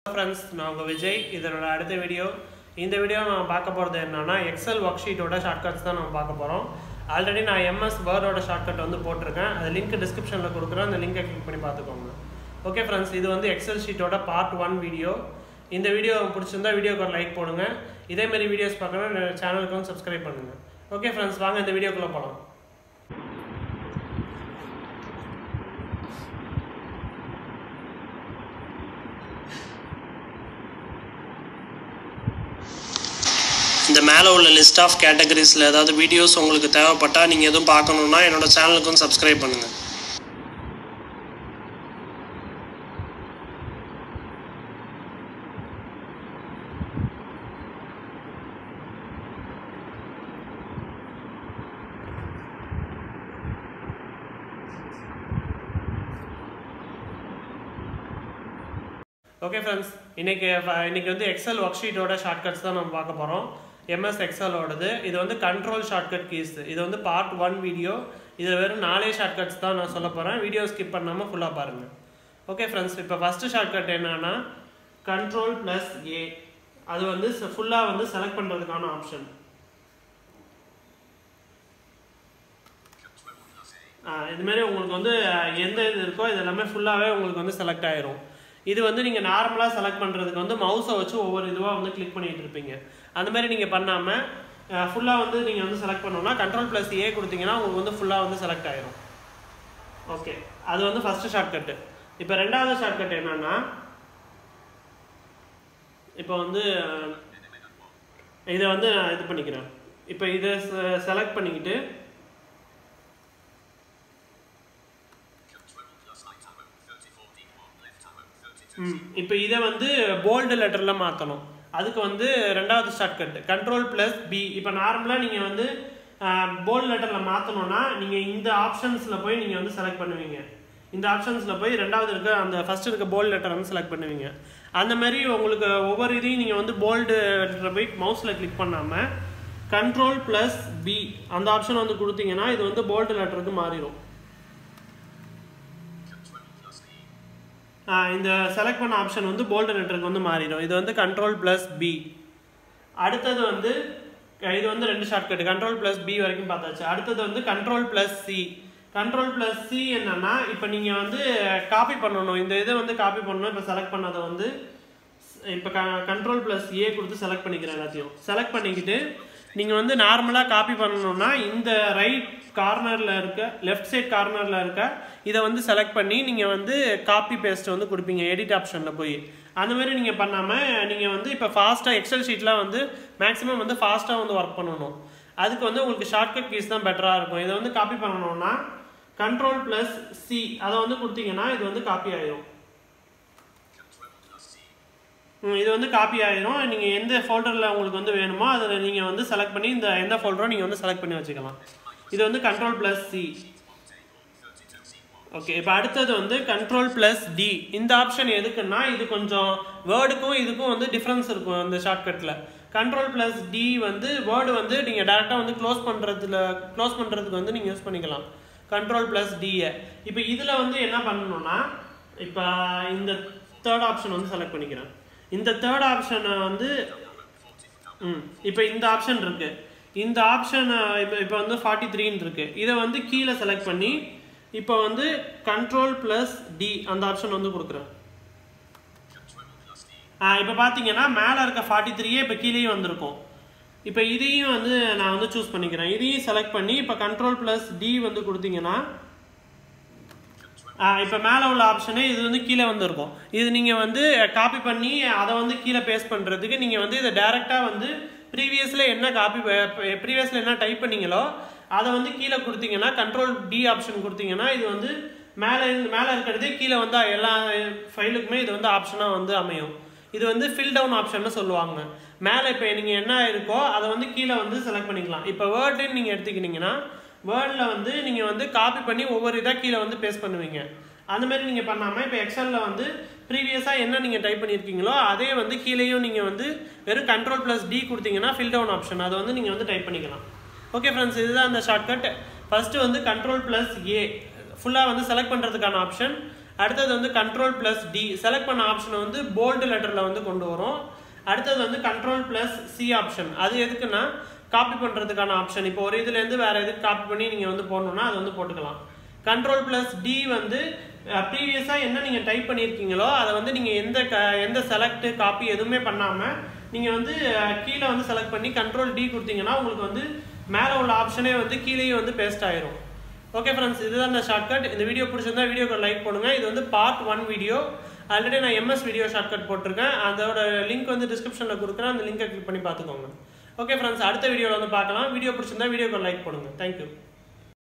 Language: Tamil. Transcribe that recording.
ஃப்ரெண்ட்ஸ் நான் உங்கள் விஜய் இதனோட அடுத்த வீடியோ இந்த வீடியோ நான் பார்க்க போகிறது என்னன்னா எக்ஸல் ஒர்க் ஷீட்டோட ஷார்ட்கட்ஸ் தான் நம்ம பார்க்க போகிறோம் ஆல்ரெடி நான் எம்எஸ் வேர்டோட ஷார்ட்கட் வந்து போட்டிருக்கேன் அது லிங்க் டிஸ்கிரிப்ஷனில் கொடுக்குறேன் அந்த லிங்கை கிளிக் பண்ணி பார்த்துக்கோங்க ஓகே ஃப்ரெண்ட்ஸ் இது வந்து எக்ஸல் ஷீட்டோட பார்ட் ஒன் வீடியோ இந்த வீடியோ பிடிச்சிருந்தா வீடியோக்கு ஒரு லைக் போடுங்க இதேமாரி வீடியோஸ் பார்க்கணும்னா சேனலுக்கு வந்து சப்ஸ்கிரைப் பண்ணுங்கள் ஓகே ஃப்ரெண்ட்ஸ் வாங்க இந்த வீடியோக்குள்ளே போகலாம் இந்த மேலே உள்ள லிஸ்ட் ஆஃப் கேட்டகரிஸில் ஏதாவது வீடியோஸ் உங்களுக்கு தேவைப்பட்டால் நீங்கள் எதுவும் பார்க்கணுன்னா என்னோட சேனலுக்கும் சப்ஸ்கிரைப் பண்ணுங்கள் ஓகே ஃப்ரெண்ட்ஸ் இன்னைக்கு ஃப- இன்னைக்கு வந்து எக்ஸல் ஒர்க் ஷீட்டோட ஷார்ட்கட்ஸ் தான் நம்ம பார்க்க போகிறோம் எம்எஸ் எக்ஸலோடது இது வந்து கண்ட்ரோல் ஷார்ட்கட் கீஸ் இது வந்து பார்ட் ஒன் வீடியோ இது வெறும் நாலே ஷார்ட்கட்ஸ் தான் நான் சொல்ல போகிறேன் வீடியோ ஸ்கிப் பண்ணாமல் ஃபுல்லாக பாருங்கள் ஓகே ஃப்ரெண்ட்ஸ் இப்போ ஃபஸ்ட்டு ஷார்ட்கட் என்னன்னா கண்ட்ரோல் ப்ளஸ் ஏ அது வந்து ஃபுல்லாக வந்து செலக்ட் பண்ணுறதுக்கான ஆப்ஷன் இதுமாரி உங்களுக்கு வந்து அஹ், எந்த இது இருக்கோ இது எல்லாமே ஃபுல்லாகவே உங்களுக்கு வந்து செலக்ட் ஆயிரும் இது வந்து நீங்கள் நார்மலாக செலக்ட் பண்ணுறதுக்கு வந்து மவுஸை வச்சு ஒவ்வொரு இதுவாக வந்து கிளிக் பண்ணிட்டு இருப்பீங்க அந்த மாதிரி நீங்கள் பண்ணாமல் ஃபுல்லாக வந்து நீங்கள் வந்து செலக்ட் பண்ணோம்னா கண்ட்ரோல் ப்ளஸ் ஏ கொடுத்தீங்கன்னா உங்களுக்கு வந்து ஃபுல்லாக வந்து செலக்ட் ஆயிரும் ஓகே அது வந்து ஃபஸ்ட்டு ஷார்ட்கட்டு இப்போ ரெண்டாவது ஷார்ட்கட் என்னன்னா இப்போ வந்து அஹ், இதை வந்து நான் இது பண்ணிக்கிறேன் இப்போ இதை செலக்ட் பண்ணிக்கிட்டு ம் இப்போ இதை வந்து போல்டு லெட்டரில் மாற்றணும் அதுக்கு வந்து ரெண்டாவது ஷார்ட்கட் கண்ட்ரோல் ப்ளஸ் பி இப்போ நார்மலாக நீங்கள் வந்து போல்டு லெட்டரில் மாற்றணும்னா நீங்கள் இந்த ஆப்ஷன்ஸில் போய் நீங்கள் வந்து செலக்ட் பண்ணுவீங்க இந்த ஆப்ஷன்ஸில் போய் ரெண்டாவது இருக்க அந்த ஃபர்ஸ்ட் இருக்க போல்டு லெட்டர் வந்து செலக்ட் பண்ணுவீங்க அந்த மாதிரி உங்களுக்கு ஒவ்வொரு இதையும் நீங்கள் வந்து போல்டு லெட்டரை போய் மவுஸில் கிளிக் பண்ணாமல் கண்ட்ரோல் ப்ளஸ் பி அந்த ஆப்ஷன் வந்து கொடுத்தீங்கன்னா இது வந்து போல்டு லெட்டருக்கு மாறிடும் ஆ, இந்த செலக்ட் பண்ண ஆப்ஷன் வந்து போல்டு லெட்டருக்கு வந்து மாறிடும் இது வந்து கண்ட்ரோல் ப்ளஸ் பி அடுத்தது வந்து அஹ் இது வந்து ரெண்டு ஷார்ட்கட் கண்ட்ரோல் ப்ளஸ் பி வரைக்கும் பார்த்தாச்சு அடுத்தது வந்து control plus C control plus C என்னன்னா இப்போ நீங்கள் வந்து காப்பி பண்ணணும் இந்த இதை வந்து காப்பி பண்ணணும் இப்போ செலக்ட் பண்ணதை வந்து இப்போ கண்ட்ரோல் ப்ளஸ் ஏ கொடுத்து செலக்ட் பண்ணிக்கிறேன் எல்லாத்தையும் செலக்ட் பண்ணிக்கிட்டு நீங்கள் வந்து நார்மலாக காப்பி பண்ணணும்னா இந்த ரைட் கார்னரில் இருக்க லெஃப்ட் சைட் கார்னரில் இருக்க இதை வந்து செலக்ட் பண்ணி நீங்கள் வந்து காப்பி பேஸ்ட் வந்து கொடுப்பீங்க எடிட் ஆப்ஷனில் போய் அந்த மாதிரி நீங்கள் பண்ணாமல் நீங்கள் வந்து இப்போ ஃபாஸ்ட்டாக எக்ஸல் ஷீட்லாம் வந்து மேக்ஸிமம் வந்து ஃபாஸ்ட்டாக வந்து ஒர்க் பண்ணணும் அதுக்கு வந்து உங்களுக்கு ஷார்ட்கட் கீஸ் தான் பெட்டராக இருக்கும் இதை வந்து காப்பி பண்ணணும்னா கண்ட்ரோல் ப்ளஸ் சி அதை வந்து கொடுத்தீங்கன்னா இது வந்து காப்பி ஆயிரும் ம், இது வந்து காப்பி ஆயிரும் நீங்கள் எந்த ஃபோல்டரில் உங்களுக்கு வந்து வேணுமோ அதில் நீங்கள் வந்து செலக்ட் பண்ணி இந்த எந்த ஃபோல்டரோ நீங்கள் வந்து செலக்ட் பண்ணி வச்சுக்கலாம் இது வந்து கண்ட்ரோல் ப்ளஸ் சி ஓகே இப்போ அடுத்தது வந்து கண்ட்ரோல் ப்ளஸ் டி இந்த ஆப்ஷன் எதுக்குன்னா இது கொஞ்சம் வேர்டுக்கும் இதுக்கும் வந்து டிஃப்ரென்ஸ் இருக்கும் இந்த ஷார்ட்கட்டில் கண்ட்ரோல் ப்ளஸ் டி வந்து வேர்டு வந்து நீங்கள் டேரெக்டாக வந்து க்ளோஸ் பண்ணுறதுல க்ளோஸ் பண்ணுறதுக்கு வந்து நீங்கள் யூஸ் பண்ணிக்கலாம் கண்ட்ரோல் ப்ளஸ் டியை இப்போ இதில் வந்து என்ன பண்ணணும்னா இப்போ இந்த தேர்ட் ஆப்ஷன் வந்து செலக்ட் பண்ணிக்கிறேன் இந்த தேர்ட் ஆப்ஷனை வந்து ம் இப்போ இந்த ஆப்ஷன் இருக்கு இந்த ஆப்ஷன் இப்போ இப்போ வந்து ஃபார்ட்டி த்ரீன்னு இருக்கு இதை வந்து கீழே செலக்ட் பண்ணி இப்போ வந்து கண்ட்ரோல் ப்ளஸ் டி அந்த ஆப்ஷன் வந்து கொடுக்குறேன் ஆ இப்போ பார்த்தீங்கன்னா மேலே இருக்க ஃபார்ட்டி த்ரீயே இப்போ கீழேயும் வந்திருக்கும் இப்போ இதையும் வந்து நான் வந்து சூஸ் பண்ணிக்கிறேன் இதையும் செலக்ட் பண்ணி இப்போ கண்ட்ரோல் ப்ளஸ் டி வந்து கொடுத்தீங்கன்னா இப்போ மேலே உள்ள ஆப்ஷனே இது வந்து கீழே வந்திருக்கும் இது நீங்கள் வந்து காப்பி பண்ணி அதை வந்து கீழே பேஸ்ட் பண்ணுறதுக்கு நீங்கள் வந்து இதை டேரெக்டாக வந்து ப்ரீவியஸில் என்ன காப்பி ப்ரீவியஸில் என்ன டைப் பண்ணீங்களோ அதை வந்து கீழே கொடுத்தீங்கன்னா கண்ட்ரோல் டி ஆப்ஷன் கொடுத்தீங்கன்னா இது வந்து மேலே இருந்து மேலே இருக்கிறதே கீழே வந்து எல்லா ஃபைலுக்குமே இது வந்து ஆப்ஷனாக வந்து அமையும் இது வந்து ஃபில் டவுன் ஆப்ஷன்னு சொல்லுவாங்க மேலே இப்போ நீங்கள் என்ன இருக்கோ அதை வந்து கீழே வந்து செலக்ட் பண்ணிக்கலாம் இப்போ வேர்டுன்னு நீங்கள் எடுத்துக்கிட்டீங்கன்னா வேர்டில் வந்து நீங்கள் வந்து காப்பி பண்ணி ஒவ்வொரு இதாக கீழே வந்து பேஸ்ட் பண்ணுவீங்க அந்த மாதிரி நீங்கள் பண்ணாமல் இப்போ எக்ஸலில் வந்து ப்ரீவியஸாக என்ன நீங்கள் டைப் பண்ணியிருக்கீங்களோ அதே வந்து கீழேயும் நீங்கள் வந்து வெறும் கண்ட்ரோல் ப்ளஸ் டி கொடுத்தீங்கன்னா ஃபில் டவுன் ஆப்ஷன் அதை வந்து நீங்கள் வந்து டைப் பண்ணிக்கலாம் ஓகே ஃப்ரெண்ட்ஸ் இதுதான் அந்த ஷார்ட்கட் ஃபஸ்ட்டு வந்து கண்ட்ரோல் ப்ளஸ் ஏ ஃபுல்லாக வந்து செலக்ட் பண்ணுறதுக்கான ஆப்ஷன் அடுத்தது வந்து கண்ட்ரோல் ப்ளஸ் டி செலக்ட் பண்ண ஆப்ஷனை வந்து போல்டு லெட்டரில் வந்து கொண்டு வரும் அடுத்தது வந்து கண்ட்ரோல் ப்ளஸ் சி ஆப்ஷன் அது எதுக்குன்னா காப்பி பண்ணுறதுக்கான ஆப்ஷன் இப்போ ஒரு இதுலேருந்து வேறு எதுக்கு காப்பி பண்ணி நீங்கள் வந்து போடணும்னா அது வந்து போட்டுக்கலாம் கண்ட்ரோல் ப்ளஸ் டி வந்து ப்ரீவியஸாக என்ன நீங்கள் டைப் பண்ணியிருக்கீங்களோ அதை வந்து நீங்கள் எந்த க எந்த செலக்ட் காப்பி எதுவுமே பண்ணாமல் நீங்கள் வந்து அஹ், கீழே வந்து செலக்ட் பண்ணி கண்ட்ரோல் டி கொடுத்தீங்கன்னா உங்களுக்கு வந்து மேலே உள்ள ஆப்ஷனே வந்து கீழேயே வந்து பேஸ்ட் ஆயிரும் ஓகே ஃப்ரெண்ட்ஸ் இதுதான் இந்த ஷார்ட்கட் இந்த வீடியோ பிடிச்சிருந்தா வீடியோக்கு லைக் பண்ணுங்க இது வந்து பார்ட் ஒன் வீடியோ ஆல்ரெடி நான் எம்எஸ் வீடியோ ஷார்ட்கட் போட்டிருக்கேன் அதோட லிங்க் வந்து டிஸ்கிரிப்ஷனில் கொடுக்குறேன் அந்த லிங்கை கிளிக் பண்ணி பார்த்துக்கோங்க ஓகே ஃப்ரெண்ட்ஸ் அடுத்த வீடியோவில் வந்து பார்க்கலாம் வீடியோ பிடிச்சிருந்தா வீடியோக்கு லைக் பண்ணுங்க தேங்க்யூ